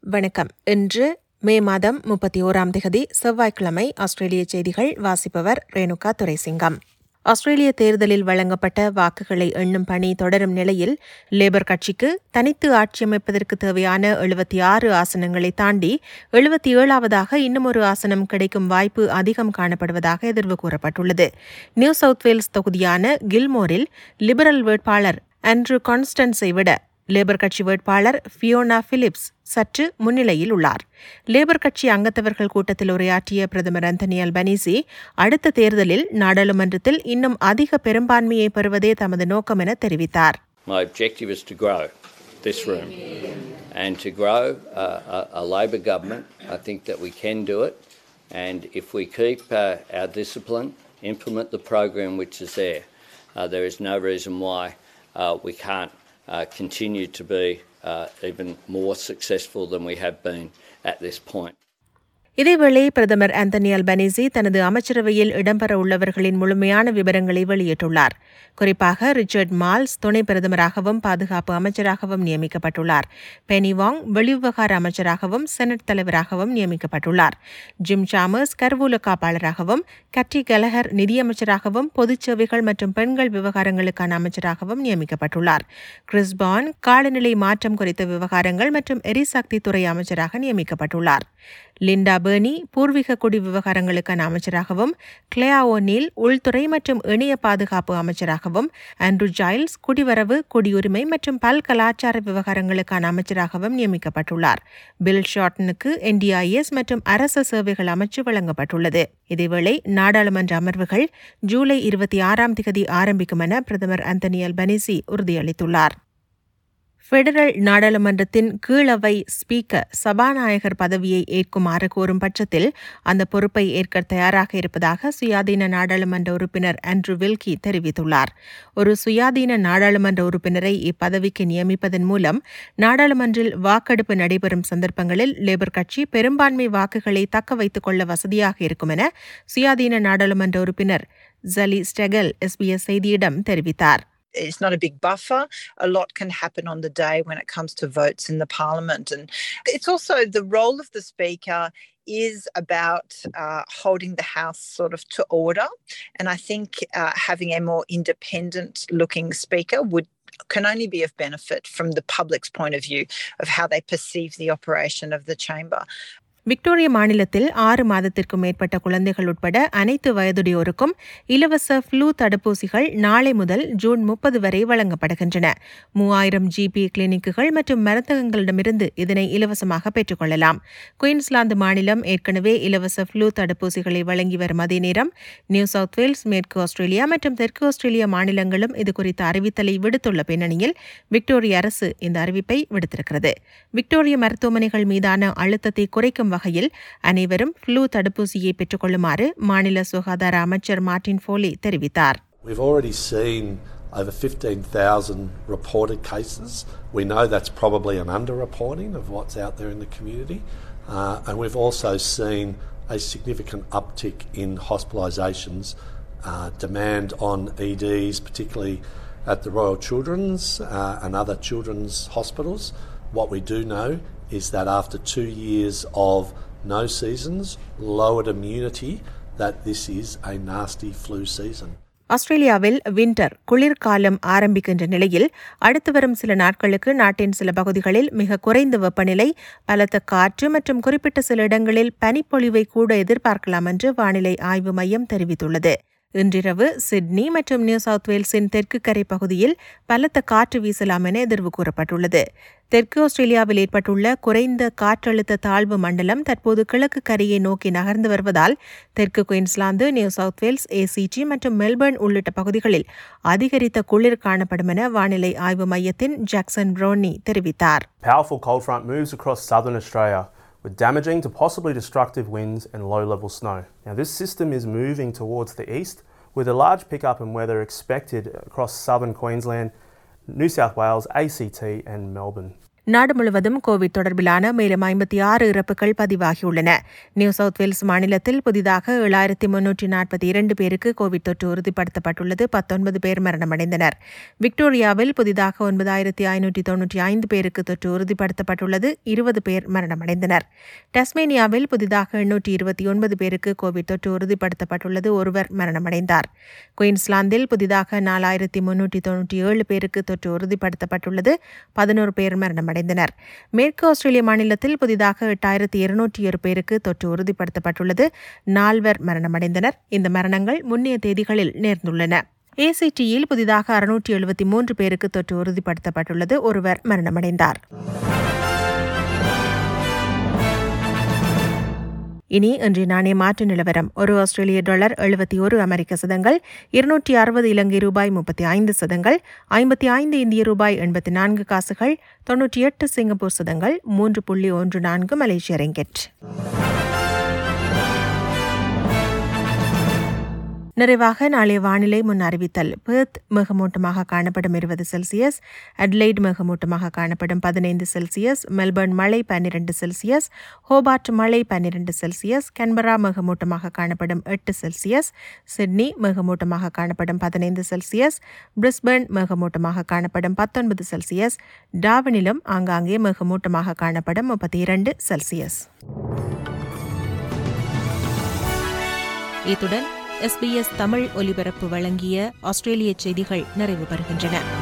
வணக்கம் இன்று மே மாதம் முப்பத்தி ஓராம் திகதி செவ்வாய்க்கிழமை ஆஸ்திரேலிய செய்திகள் வாசிப்பவர் ரேணுகா துரைசிங்கம் ஆஸ்திரேலிய தேர்தலில் வழங்கப்பட்ட வாக்குகளை எண்ணும் பணி தொடரும் நிலையில் லேபர் கட்சிக்கு தனித்து ஆட்சியமைப்பதற்கு தேவையான எழுபத்தி ஆறு ஆசனங்களை தாண்டி எழுபத்தி ஏழாவதாக இன்னும் ஒரு ஆசனம் கிடைக்கும் வாய்ப்பு அதிகம் காணப்படுவதாக எதிர்வு கூறப்பட்டுள்ளது நியூ சவுத் வேல்ஸ் தொகுதியான கில்மோரில் லிபரல் வேட்பாளர் ஆண்ட்ரூ கான்ஸ்டன்ஸை விட லேபர் கட்சி வேட்பாளர் ஃபியோனா பிலிப்ஸ் சற்று முன்னிலையில் உள்ளார் லேபர் கட்சி அங்கத்தவர்கள் கூட்டத்தில் உரையாற்றிய பிரதமர் அந்தனி அல்பனீசி அடுத்த தேர்தலில் நாடாளுமன்றத்தில் இன்னும் அதிக பெரும்பான்மையை பெறுவதே தமது நோக்கம் என தெரிவித்தார் My objective is to grow this room and to grow uh, a, a Labor government. I think that we can do it. And if we keep uh, our discipline, implement the program which is there, uh, there is no reason why uh, we can't uh, continue to be uh, even more successful than we have been at this point. இதேவேளை பிரதமர் Anthony Albanese தனது அமைச்சரவையில் இடம்பெற உள்ளவர்களின் முழுமையான விவரங்களை வெளியிட்டுள்ளார் குறிப்பாக ரிச்சர்ட் மால்ஸ் துணை பிரதமராகவும் பாதுகாப்பு அமைச்சராகவும் நியமிக்கப்பட்டுள்ளார் பெனி வாங் வெளிவிவகார அமைச்சராகவும் செனட் தலைவராகவும் நியமிக்கப்பட்டுள்ளார் ஜிம் சாமர்ஸ் கருவூல காப்பாளராகவும் கட்டி கலஹர் நிதியமைச்சராகவும் பொதுச் சேவைகள் மற்றும் பெண்கள் விவகாரங்களுக்கான அமைச்சராகவும் நியமிக்கப்பட்டுள்ளார் கிறிஸ்பான் காலநிலை மாற்றம் குறித்த விவகாரங்கள் மற்றும் எரிசக்தி துறை அமைச்சராக நியமிக்கப்பட்டுள்ளார் லிண்டா பெர்னி பூர்வீக குடி விவகாரங்களுக்கான அமைச்சராகவும் கிளேயா ஓநீல் உள்துறை மற்றும் இணைய பாதுகாப்பு அமைச்சராகவும் ஆண்ட்ரூ ஜைல்ஸ் குடிவரவு குடியுரிமை மற்றும் பல் கலாச்சார விவகாரங்களுக்கான அமைச்சராகவும் நியமிக்கப்பட்டுள்ளார் பில் ஷார்டனுக்கு என்டிஐஎஸ் மற்றும் அரச சேவைகள் அமைச்சு வழங்கப்பட்டுள்ளது இதேவேளை நாடாளுமன்ற அமர்வுகள் ஜூலை இருபத்தி ஆறாம் திகதி ஆரம்பிக்கும் என பிரதமர் அந்தனி அல்பனிசி உறுதியளித்துள்ளார் பெடரல் நாடாளுமன்றத்தின் கீழவை ஸ்பீக்கர் சபாநாயகர் பதவியை ஏற்குமாறு கோரும் பட்சத்தில் அந்த பொறுப்பை ஏற்க தயாராக இருப்பதாக சுயாதீன நாடாளுமன்ற உறுப்பினர் ஆண்ட்ரூ வில்கி தெரிவித்துள்ளார் ஒரு சுயாதீன நாடாளுமன்ற உறுப்பினரை இப்பதவிக்கு நியமிப்பதன் மூலம் நாடாளுமன்றில் வாக்கெடுப்பு நடைபெறும் சந்தர்ப்பங்களில் லேபர் கட்சி பெரும்பான்மை வாக்குகளை தக்க வைத்துக் கொள்ள வசதியாக இருக்கும் என சுயாதீன நாடாளுமன்ற உறுப்பினர் ஜலி ஸ்டெகல் எஸ்பிஎஸ் செய்தியிடம் தெரிவித்தார் it's not a big buffer. A lot can happen on the day when it comes to votes in the parliament. And it's also the role of the speaker is about uh, holding the house sort of to order. And I think uh, having a more independent looking speaker would can only be of benefit from the public's point of view of how they perceive the operation of the chamber. Victoria மாநிலத்தில் ஆறு மாதத்திற்கும் மேற்பட்ட குழந்தைகள் உட்பட அனைத்து வயதுடையோருக்கும் இலவச flu தடுப்பூசிகள் நாளை முதல் ஜூன் முப்பது வரை வழங்கப்படுகின்றன மூவாயிரம் ஜிபி கிளினிக்குகள் மற்றும் மருந்தகங்களிடமிருந்து இதனை இலவசமாக பெற்றுக்கொள்ளலாம் குயின்ஸ்லாந்து மாநிலம் ஏற்கனவே இலவச ஃப்ளூ தடுப்பூசிகளை வழங்கி வரும் அதே நேரம் நியூ சவுத் வேல்ஸ் மேற்கு ஆஸ்திரேலியா மற்றும் தெற்கு ஆஸ்திரேலியா மாநிலங்களும் இதுகுறித்த அறிவித்தலை விடுத்துள்ள பின்னணியில் விக்டோரிய அரசு இந்த அறிவிப்பை விடுத்திருக்கிறது விக்டோரிய மருத்துவமனைகள் மீதான அழுத்தத்தை குறைக்கும் வகையில் அனைவரும் ஃப்ளூ தடுப்பூசியை பெற்றுக்கொள்ளுமாறு மாநில சுகாதார அமைச்சர் மார்டின் ஃபோலி தெரிவித்தார் We've already seen over 15,000 reported cases. We know that's probably an underreporting of what's out there in the community. Uh, and we've also seen a significant uptick in hospitalisations, uh, demand on EDs, particularly at the Royal Children's uh, and other children's hospitals. What we do know is that after two years of no seasons, lowered immunity, that this is a nasty flu season. ஆஸ்திரேலியாவில் winter குளிர்காலம் ஆரம்பிக்கின்ற நிலையில் அடுத்து வரும் சில நாட்களுக்கு நாட்டின் சில பகுதிகளில் மிக குறைந்த வெப்பநிலை பலத்த காற்று மற்றும் குறிப்பிட்ட சில இடங்களில் பனிப்பொழிவை கூட எதிர்பார்க்கலாம் என்று வானிலை ஆய்வு மையம் தெரிவித்துள்ளது இன்றிரவு சிட்னி மற்றும் நியூ சவுத் வேல்ஸின் தெற்கு கரை பகுதியில் பலத்த காற்று வீசலாம் என எதிர்வு கூறப்பட்டுள்ளது தெற்கு ஆஸ்திரேலியாவில் ஏற்பட்டுள்ள குறைந்த காற்றழுத்த தாழ்வு மண்டலம் தற்போது கிழக்கு கரையை நோக்கி நகர்ந்து வருவதால் தெற்கு Queensland New South Wales ACT மற்றும் மெல்பர்ன் உள்ளிட்ட பகுதிகளில் அதிகரித்த குளிர் காணப்படும் என வானிலை ஆய்வு மையத்தின் ஜாக்சன் ப்ரோனி தெரிவித்தார் Powerful cold front moves across southern Australia with damaging to possibly destructive winds and low level snow. Now, this system is moving towards the east with a large pickup in weather expected across southern Queensland, New South Wales, ACT, and Melbourne. நாடு முழுவதும் Covid தொடர்பிலான மேலும் ஐம்பத்தி ஆறு இறப்புகள் பதிவாகியுள்ளன new South Wales மாநிலத்தில் புதிதாக ஏழாயிரத்தி முன்னூற்றி நாற்பத்தி இரண்டு பேருக்கு கோவிட் தொற்று உறுதிப்படுத்தப்பட்டுள்ளது பத்தொன்பது பேர் மரணமடைந்தனர் விக்டோரியாவில் புதிதாக ஒன்பதாயிரத்தி ஐநூற்றி தொன்னூற்றி ஐந்து பேருக்கு தொற்று உறுதிப்படுத்தப்பட்டுள்ளது இருபது பேர் மரணமடைந்தனர் டஸ்மேனியாவில் புதிதாக எண்ணூற்றி இருபத்தி ஒன்பது பேருக்கு கோவிட் தொற்று உறுதிப்படுத்தப்பட்டுள்ளது ஒருவர் மரணமடைந்தார் குயின்ஸ்லாந்தில் புதிதாக நாலாயிரத்தி முன்னூற்றி தொன்னூற்றி ஏழு பேருக்கு தொற்று உறுதிப்படுத்தப்பட்டுள்ளது பதினோரு பேர் மரணமடைந்தனர் மேற்கு ஆஸ்திரேலிய மாநிலத்தில் புதிதாக எட்டாயிரத்தி இருநூற்றி ஒரு பேருக்கு தொற்று உறுதிப்படுத்தப்பட்டுள்ளது நால்வர் மரணமடைந்தனர் இந்த மரணங்கள் முன்னைய தேதிகளில் நேர்ந்துள்ளன ஏசிடியில் புதிதாக அறுநூற்றி எழுபத்தி மூன்று பேருக்கு தொற்று உறுதிப்படுத்தப்பட்டுள்ளது ஒருவர் மரணமடைந்தார் இனி இன்றைய நாணய மாற்று நிலவரம் ஒரு ஆஸ்திரேலிய டாலர் எழுபத்தி ஒரு அமெரிக்க சதங்கள் இருநூற்றி அறுபது இலங்கை ரூபாய் முப்பத்தி ஐந்து சதங்கள் ஐம்பத்தி ஐந்து இந்திய ரூபாய் எண்பத்தி நான்கு காசுகள் தொன்னூற்றி எட்டு சிங்கப்பூர் சதங்கள் மூன்று புள்ளி ஒன்று நான்கு மலேசிய ரிங்கெட் நிறைவாக நாளைய வானிலை முன் அறிவித்தல் பெர்த் மிகமூட்டமாக காணப்படும் இருபது செல்சியஸ் அட்லைட் மிகமூட்டமாக காணப்படும் பதினைந்து செல்சியஸ் மெல்பர்ன் மழை பன்னிரண்டு செல்சியஸ் ஹோபார்ட் மழை பன்னிரண்டு செல்சியஸ் கன்பரா மிகமூட்டமாக காணப்படும் எட்டு செல்சியஸ் சிட்னி மிகமூட்டமாக காணப்படும் பதினைந்து செல்சியஸ் பிரிஸ்பர்ன் மிகமூட்டமாக காணப்படும் பத்தொன்பது செல்சியஸ் டாவனிலும் ஆங்காங்கே மிகமூட்டமாக காணப்படும் முப்பத்தி இரண்டு செல்சியஸ் இத்துடன் எஸ்பிஎஸ் தமிழ் ஒலிபரப்பு வழங்கிய ஆஸ்திரேலிய செய்திகள் நிறைவு பெறுகின்றன